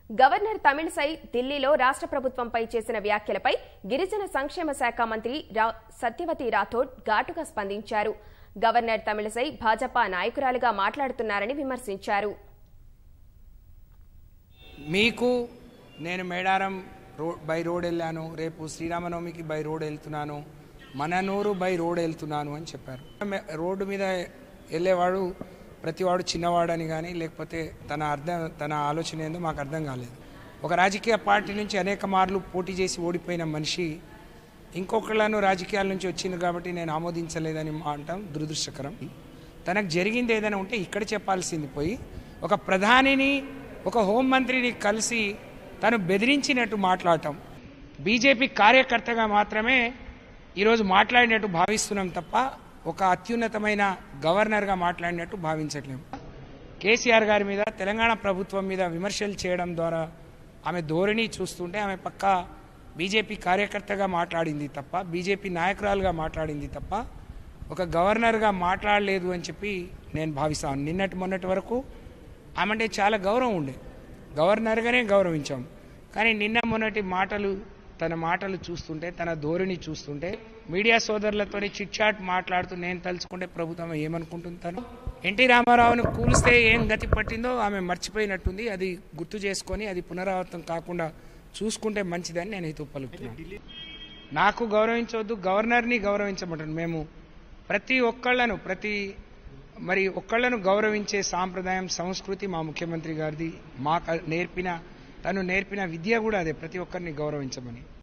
governor Tamilisai ఢిల్లీలో రాష్ట్ర ప్రభుత్వంపై చేసిన వ్యాఖ్యలపై గిరిజన సంక్షేమ శాఖ మంత్రి రా- సత్యవతి రాథోడ్ ఘాటుగా స్పందించారు గవర్నర్ తమిళిసై భాజపా నాయకురాలుగా మాట్లాడుతున్నారని విమర్శించారు మీకు నేను మేడారం రో బై రోడ్ వెళ్ళాను రేపు శ్రీరామనవమికి బై రోడ్ వెళ్తున్నాను మననూరు బై రోడ్ వెళ్తున్నాను అని చెప్పారు మే- రోడ్డు మీద వెళ్ళేవాడు ప్రతివాడు చిన్నవాడని కానీ లేకపోతే తన అర్థం తన ఆలోచన ఏందో మాకు అర్థం కాలేదు ఒక రాజకీయ పార్టీ నుంచి అనేక మార్లు పోటీ చేసి ఓడిపోయిన మనిషి ఇంకొకళ్ళను రాజకీయాల నుంచి వచ్చింది కాబట్టి నేను ఆమోదించలేదని అంటాం దురదృష్టకరం తనకు జరిగింది ఏదైనా ఉంటే ఇక్కడ చెప్పాల్సింది పోయి ఒక ప్రధానిని ఒక హోంమంత్రిని కలిసి తను బెదిరించినట్టు మాట్లాడటం బీజేపీ కార్యకర్తగా మాత్రమే ఈరోజు మాట్లాడినట్టు భావిస్తున్నాం తప్ప ఒక అత్యున్నతమైన గవర్నర్గా మాట్లాడినట్టు భావించట్లేము కేసీఆర్ గారి మీద తెలంగాణ ప్రభుత్వం మీద విమర్శలు చేయడం ద్వారా ఆమె ధోరణి చూస్తుంటే ఆమె పక్క బీజేపీ కార్యకర్తగా మాట్లాడింది తప్ప బీజేపీ నాయకురాలుగా మాట్లాడింది తప్ప ఒక గవర్నర్గా మాట్లాడలేదు అని చెప్పి నేను భావిస్తాను నిన్నటి మొన్నటి వరకు ఆమె అంటే చాలా గౌరవం ఉండే గవర్నర్గానే గౌరవించాం కానీ నిన్న మొన్నటి మాటలు తన మాటలు చూస్తుంటే తన ధోరణి చూస్తుంటే మీడియా సోదరులతో చిట్ చాట్ మాట్లాడుతూ నేను తలుచుకుంటే ప్రభుత్వం ఏమనుకుంటుంది తను ఎన్టీ రామారావును కూలిస్తే ఏం గతి పట్టిందో ఆమె మర్చిపోయినట్టుంది అది గుర్తు చేసుకొని అది పునరావృతం కాకుండా చూసుకుంటే మంచిదని నేను హితవు పలుకుతున్నాను నాకు గౌరవించవద్దు గవర్నర్ని గౌరవించమంటాను మేము ప్రతి ఒక్కళ్ళను ప్రతి మరి ఒక్కళ్ళను గౌరవించే సాంప్రదాయం సంస్కృతి మా ముఖ్యమంత్రి గారిది మాకు నేర్పిన తను నేర్పిన విద్య కూడా అదే ప్రతి ఒక్కరిని గౌరవించమని